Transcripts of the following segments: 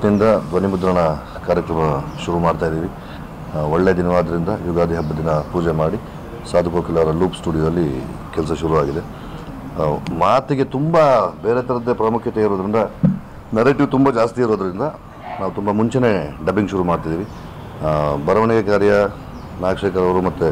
ಇವತ್ತಿನಿಂದ ಧ್ವನಿಮುದ್ರಣ ಕಾರ್ಯಕ್ರಮ ಶುರು ಮಾಡ್ತಾ ಇದ್ದೀವಿ ಆ, ಒಳ್ಳೆ ದಿನವಾದ್ದರಿಂದ ಯುಗಾದಿ ಹಬ್ಬದ ದಿನ ಪೂಜೆ ಮಾಡಿ ಸಾಧು ಕೋಕಿಲ ಅವರ ಲೂಪ್ ಸ್ಟುಡಿಯೋದಲ್ಲಿ ಕೆಲಸ ಶುರುವಾಗಿದೆ ಆ, ಮಾತಿಗೆ ತುಂಬ ಬೇರೆ ಥರದ್ದೇ ಪ್ರಾಮುಖ್ಯತೆ ಇರೋದ್ರಿಂದ ನೆರೆಟಿವ್ ತುಂಬ ಜಾಸ್ತಿ ಇರೋದ್ರಿಂದ ನಾವು ತುಂಬ ಮುಂಚೆನೇ ಡಬ್ಬಿಂಗ್ ಶುರು ಮಾಡ್ತಿದ್ದೀವಿ ಆ, ಬರವಣಿಗೆ ಕಾರ್ಯ ನಾಗಶೇಖರ್ ಅವರು ಮತ್ತು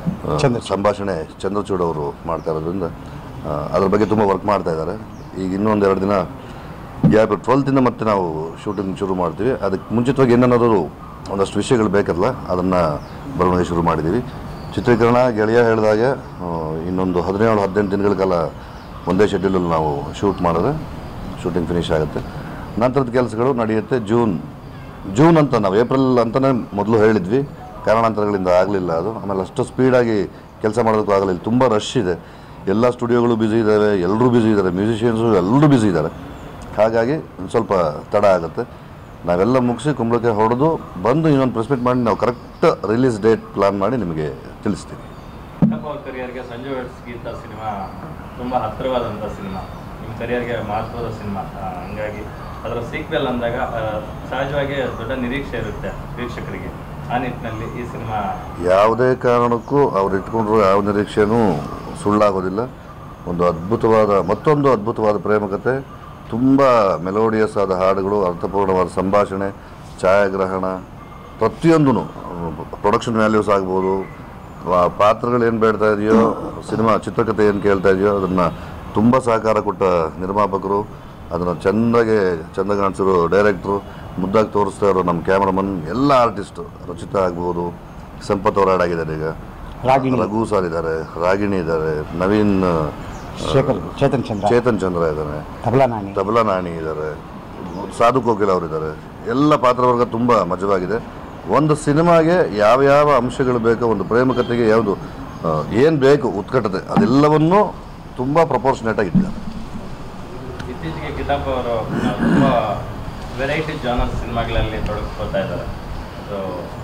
ಸಂಭಾಷಣೆ ಚಂದ್ರಚೂಡ್ ಅವರು ಮಾಡ್ತಾ ಇರೋದ್ರಿಂದ ಆ, ಅದ್ರ ಬಗ್ಗೆ ತುಂಬ ವರ್ಕ್ ಮಾಡ್ತಾ ಇದ್ದಾರೆ ಈಗ ಇನ್ನೊಂದು ಎರಡು ದಿನ ಗ್ಯಾಪ್ ಟ್ವೆಲ್ತಿಂದ ಮತ್ತೆ ನಾವು ಶೂಟಿಂಗ್ ಶುರು ಮಾಡ್ತೀವಿ ಅದಕ್ಕೆ ಮುಂಚಿತವಾಗಿ ಏನೇನಾದರೂ ಒಂದಷ್ಟು ವಿಷಯಗಳು ಬೇಕಲ್ಲ ಅದನ್ನು ಬರವಣಿಗೆ ಶುರು ಮಾಡಿದ್ದೀವಿ ಚಿತ್ರೀಕರಣ ಗೆಳೆಯ ಹೇಳಿದಾಗೆ ಆ, ಇನ್ನೊಂದು ಹದಿನೇಳು ಹದಿನೆಂಟು ದಿನಗಳ ಕಾಲ ಒಂದೇ ಶೆಡ್ಯೂಲಲ್ಲಿ ನಾವು ಶೂಟ್ ಮಾಡಿದ್ರೆ ಶೂಟಿಂಗ್ ಫಿನಿಶ್ ಆಗುತ್ತೆ ನಂತರದ ಕೆಲಸಗಳು ನಡೆಯುತ್ತೆ ಜೂನ್ ಜೂನ್ ಅಂತ ನಾವು ಏಪ್ರಿಲ್ ಅಂತಲೇ ಮೊದಲು ಹೇಳಿದ್ವಿ ಕಾರಣಾಂತರಗಳಿಂದ ಆಗಲಿಲ್ಲ ಅದು ಆಮೇಲೆ ಅಷ್ಟು ಸ್ಪೀಡಾಗಿ ಕೆಲಸ ಮಾಡೋದಕ್ಕೂ ಆಗಲಿಲ್ಲ ತುಂಬ ರಶ್ ಇದೆ ಎಲ್ಲ ಸ್ಟುಡಿಯೋಗಳು ಬ್ಯುಸಿ ಇದ್ದಾವೆ ಎಲ್ಲರೂ ಬ್ಯುಸಿ ಇದ್ದಾರೆ ಮ್ಯೂಸಿಷಿಯನ್ಸು ಎಲ್ಲರೂ ಬ್ಯುಸಿ ಇದ್ದಾರೆ ಹಾಗಾಗಿ ಒಂದು ಸ್ವಲ್ಪ ತಡ ಆಗುತ್ತೆ ನಾವೆಲ್ಲ ಮುಗಿಸಿ ಕುಂಬಳಕ್ಕೆ ಹೊಡೆದು ಬಂದು ಇನ್ನೊಂದು ಪ್ರೆಸ್ ಮೀಟ್ ಮಾಡಿ ನಾವು ಕರೆಕ್ಟ್ ರಿಲೀಸ್ ಡೇಟ್ ಪ್ಲಾನ್ ಮಾಡಿ ನಿಮಗೆ ತಿಳಿಸ್ತೀವಿ ನಮ್ಮ ಕರಿಯರ್ಗೆ ಸಂಜು ವೆಡ್ಸ್ ಗೀತ ಸಿನಿಮಾ ತುಂಬ ಹತ್ತಿರವಾದಂಥ ಸಿನಿಮಾ ನಿಮ್ಮ ಕರಿಯರ್ಗೆ ಮಹತ್ವದ ಸಿನಿಮಾ ಆ, ಹಂಗಾಗಿ ಅದರ ಸೀಕ್ವೆಲ್ ಅಂದಾಗ ಆ, ಸಹಜವಾಗಿ ದೊಡ್ಡ ನಿರೀಕ್ಷೆ ಇರುತ್ತೆ ವೀಕ್ಷಕರಿಗೆ ಆ ನಿಟ್ಟಿನಲ್ಲಿ ಈ ಸಿನಿಮಾ ಯಾವುದೇ ಕಾರಣಕ್ಕೂ ಅವ್ರು ಇಟ್ಕೊಂಡ್ರು ಯಾವ ನಿರೀಕ್ಷೆನೂ ಸುಳ್ಳಾಗೋದಿಲ್ಲ ಒಂದು ಅದ್ಭುತವಾದ ಮತ್ತೊಂದು ಅದ್ಭುತವಾದ ಪ್ರೇಮಕತೆ ತುಂಬ ಮೆಲೋಡಿಯಸ್ ಆದ ಹಾಡುಗಳು ಅರ್ಥಪೂರ್ಣವಾದ ಸಂಭಾಷಣೆ ಛಾಯಾಗ್ರಹಣ ಪ್ರತಿಯೊಂದೂ ಪ್ರೊಡಕ್ಷನ್ ವ್ಯಾಲ್ಯೂಸ್ ಆಗ್ಬೋದು ಆ ಪಾತ್ರಗಳು ಏನು ಬೇಡ್ತಾ ಇದೆಯೋ ಸಿನಿಮಾ ಚಿತ್ರಕಥೆ ಏನು ಕೇಳ್ತಾ ಇದೆಯೋ ಅದನ್ನು ತುಂಬ ಸಹಕಾರ ಕೊಟ್ಟ ನಿರ್ಮಾಪಕರು ಅದನ್ನು ಚೆಂದಾಗೆ ಚೆಂದ ಕಾಣಿಸಿರೋ ಡೈರೆಕ್ಟ್ರು ಮುದ್ದಾಗಿ ತೋರಿಸ್ತಾ ಇರೋ ನಮ್ಮ ಕ್ಯಾಮ್ರಾಮನ್ ಎಲ್ಲ ಆರ್ಟಿಸ್ಟು ರಚಿತಾ ಆಗ್ಬೋದು ಸಂಪತ್ ಅವ್ರು ಆಡ್ ಆಗಿದ್ದಾರೆ ಈಗ ರಾಗಿಣಿ ರಘು ಸರ್ ಇದ್ದಾರೆ ರಾಗಿಣಿ ಇದ್ದಾರೆ ನವೀನ್ ಆ, ಶೇಖರ್ ಚೇತನ್ ಚಂದ್ರ ಚೇತನ್ ಚಂದ್ರ ಇದ್ದಾರೆ ತಬಲಾ ನಾಣಿ ತಬಲಾ ನಾಣಿ ಇದ್ದಾರೆ ಸಾಧು ಕೋಕಿಲ ಅವರಿದ್ದಾರೆ ಎಲ್ಲ ಪಾತ್ರವರ್ಗ ತುಂಬ ಮಜವಾಗಿದೆ ಒಂದು ಸಿನಿಮಾಗೆ ಯಾವ ಯಾವ ಅಂಶಗಳು ಬೇಕೋ ಒಂದು ಪ್ರೇಮಕತೆಗೆ ಯಾವುದು ಏನು ಬೇಕು ಉತ್ಕಟತೆ ಅದೆಲ್ಲವನ್ನೂ ತುಂಬ ಪ್ರಪೋರ್ಷನೇಟ್ ಆಗಿಟ್ಟಿದ್ದಾರೆ ಇತ್ತೀಚೆಗೆ ಕಿತಾಪ್ ಅವರು ತುಂಬ ವೆರೈಟಿ ಜಾನರ್ ಸಿನಿಮಾಗಳಲ್ಲಿ ತೊಡಗಿಸ್ಕೊತಾ ಇದ್ದಾರೆ ಸೊ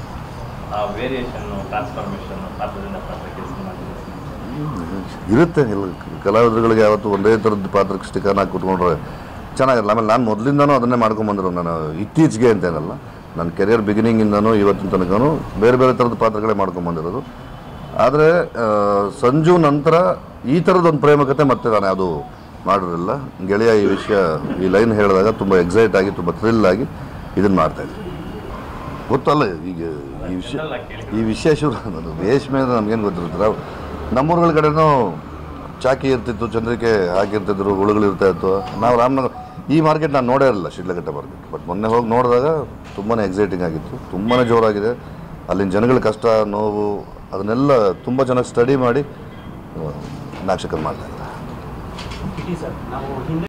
ಆ ವೇರಿಯೇಷನ್ನು ಟ್ರಾನ್ಸ್ಫಾರ್ಮೇಷನ್ನು ಪಾತ್ರದಿಂದ ಪಾತ್ರಕ್ಕೆ ಸಿನಿಮಾದಲ್ಲಿ ಇರುತ್ತೆ ಇಲ್ಲ ಕಲಾವಿದರುಗಳಿಗೆ ಯಾವತ್ತು ಒಂದೇ ಥರದ ಪಾತ್ರಕ್ಕೆ ಸ್ಟಿಕರ್ನ ಹಾಕಿ ಕೂತ್ಕೊಂಡ್ರೆ ಚೆನ್ನಾಗಿರಲ್ಲ ಆಮೇಲೆ ನಾನು ಮೊದಲಿಂದನೂ ಅದನ್ನೇ ಮಾಡ್ಕೊಂಬಂದಿರೋ ನಾನು ಇತ್ತೀಚೆಗೆ ಅಂತೇನಲ್ಲ ನನ್ನ ಕೆರಿಯರ್ ಬಿಗಿನಿಂಗಿಂದನೂ ಇವತ್ತಿನ ತನಕನೂ ಬೇರೆ ಬೇರೆ ಥರದ ಪಾತ್ರಗಳೇ ಮಾಡ್ಕೊಂಬಂದಿರೋದು ಆದರೆ ಸಂಜು ನಂತರ ಈ ಥರದೊಂದು ಪ್ರೇಮಕತೆ ಮತ್ತೆ ನಾನು ಯಾವುದು ಮಾಡಿರಲಿಲ್ಲ ಗೆಳೆಯ ಈ ವಿಷಯ ಈ ಲೈನ್ ಹೇಳಿದಾಗ ತುಂಬ ಎಕ್ಸೈಟ್ ಆಗಿ ತುಂಬ ಥ್ರಿಲ್ ಆಗಿ ಇದನ್ನು ಮಾಡ್ತಾಯಿದ್ದೆ ಗೊತ್ತಲ್ಲ ಈಗ ಈ ವಿಷಯ ಜನರಲ್ ಆಗಿ ಕೇಳಿ ಈ ವಿಷಯ ಶುರು ಅದು ರೇಷ್ಮೆ ಅಂದ್ರೆ ನಮ್ಗೇನು ಗೊತ್ತಿರುತ್ತೆ ನಾವು ನಮ್ಮೂರುಗಳ ಕಡೆನೂ ಚಾಕಿ ಇರ್ತಿತ್ತು ಚಂದ್ರಿಕೆ ಹಾಕಿರ್ತಿದ್ರು ಹುಳುಗಳು ಇರ್ತಾ ಇತ್ತು ನಾವು ರಾಮನಗರ ಈ ಮಾರ್ಕೆಟ್ ನಾನು ನೋಡೇ ಇರಲಿಲ್ಲ ಶಿಡ್ಲಘಟ್ಟ ಮಾರ್ಕೆಟ್ ಬಟ್ ಮೊನ್ನೆ ಹೋಗಿ ನೋಡಿದಾಗ ತುಂಬಾ ಎಕ್ಸೈಟಿಂಗ್ ಆಗಿತ್ತು ತುಂಬಾ ಜೋರಾಗಿದೆ ಅಲ್ಲಿನ ಜನಗಳ ಕಷ್ಟ ನೋವು ಅದನ್ನೆಲ್ಲ ತುಂಬ ಚೆನ್ನಾಗಿ ಸ್ಟಡಿ ಮಾಡಿ ನಾಕ್ಷಕರು ಮಾಡ್ತಾ ಇದ್ದಾರೆ ಇಟಿ ಸರ್ ನಾವು ಹಿಂದೆ